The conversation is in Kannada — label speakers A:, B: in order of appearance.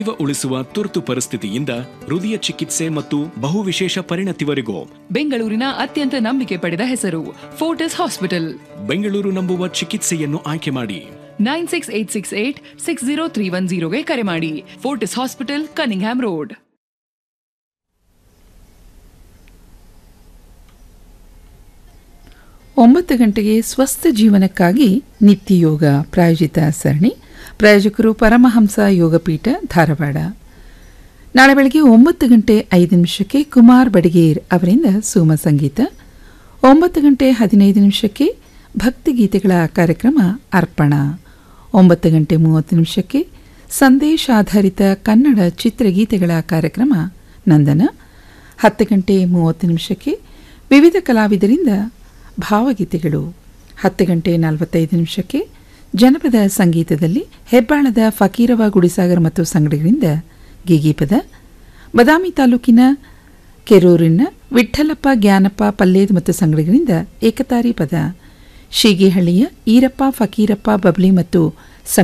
A: ಜೀವ ಉಳಿಸುವ ತುರ್ತು ಪರಿಸ್ಥಿತಿಯಿಂದ ಹೃದಯ ಚಿಕಿತ್ಸೆ ಮತ್ತು ಬಹುವಿಶೇಷ ಪರಿಣತಿವರೆಗೂ
B: ಬೆಂಗಳೂರಿನ ಅತ್ಯಂತ ನಂಬಿಕೆ ಪಡೆದ ಹೆಸರು ಫೋರ್ಟಿಸ್ ಹಾಸ್ಪಿಟಲ್
A: ಬೆಂಗಳೂರು ನಂಬುವ ಚಿಕಿತ್ಸೆಯನ್ನು ಆಯ್ಕೆ ಮಾಡಿ
B: nine six eight six eight six zero three one ಜೀರೋಗೆ ಕರೆ ಮಾಡಿ ಫೋರ್ಟಿಸ್ ಹಾಸ್ಪಿಟಲ್ ಕನಿಂಗ್ಹ್ಯಾಮ್ ರೋಡ್
C: ಒಂಬತ್ತು ಗಂಟೆಗೆ ಸ್ವಸ್ಥ ಜೀವನಕ್ಕಾಗಿ ನಿತ್ಯ ಯೋಗ ಪ್ರಾಯೋಜಿತ ಸರಣಿ ಪ್ರಾಯೋಜಕರು ಪರಮಹಂಸ ಯೋಗಪೀಠ ಧಾರವಾಡ ನಾಳೆ ಬೆಳಗ್ಗೆ ಒಂಬತ್ತು ಗಂಟೆ ಐದು ನಿಮಿಷಕ್ಕೆ ಕುಮಾರ್ ಬಡಿಗೇರ್ ಅವರಿಂದ ಸುಮ ಸಂಗೀತ ಒಂಬತ್ತು ಗಂಟೆ ಹದಿನೈದು ನಿಮಿಷಕ್ಕೆ ಭಕ್ತಿಗೀತೆಗಳ ಕಾರ್ಯಕ್ರಮ ಅರ್ಪಣ ಒಂಬತ್ತು ಗಂಟೆ ಮೂವತ್ತು ನಿಮಿಷಕ್ಕೆ ಸಂದೇಶಾಧಾರಿತ ಕನ್ನಡ ಚಿತ್ರಗೀತೆಗಳ ಕಾರ್ಯಕ್ರಮ ನಂದನ ಹತ್ತು ಗಂಟೆ ಮೂವತ್ತು ನಿಮಿಷಕ್ಕೆ ವಿವಿಧ ಕಲಾವಿದರಿಂದ ಭಾವಗೀತೆಗಳು ಹತ್ತು ಗಂಟೆ ನಲವತ್ತೈದು ನಿಮಿಷಕ್ಕೆ ಜನಪದ ಸಂಗೀತದಲ್ಲಿ ಹೆಬ್ಬಾಳದ ಫಕೀರವ ಗುಡಿಸಾಗರ್ ಮತ್ತು ಸಂಗಡಿಗರಿಂದ ಗೀಗೀಪದ ಬದಾಮಿ ತಾಲೂಕಿನ ಕೆರೂರಿನ ವಿಠ್ಠಲಪ್ಪ ಜ್ಞಾನಪ್ಪ ಪಲ್ಲೇದ್ ಮತ್ತು ಸಂಗಡಿಗರಿಂದ ಏಕತಾರಿ ಪದ ಶೀಗಿಹಳ್ಳಿಯ ಈರಪ್ಪ ಫಕೀರಪ್ಪ ಬಬ್ಲಿ ಮತ್ತು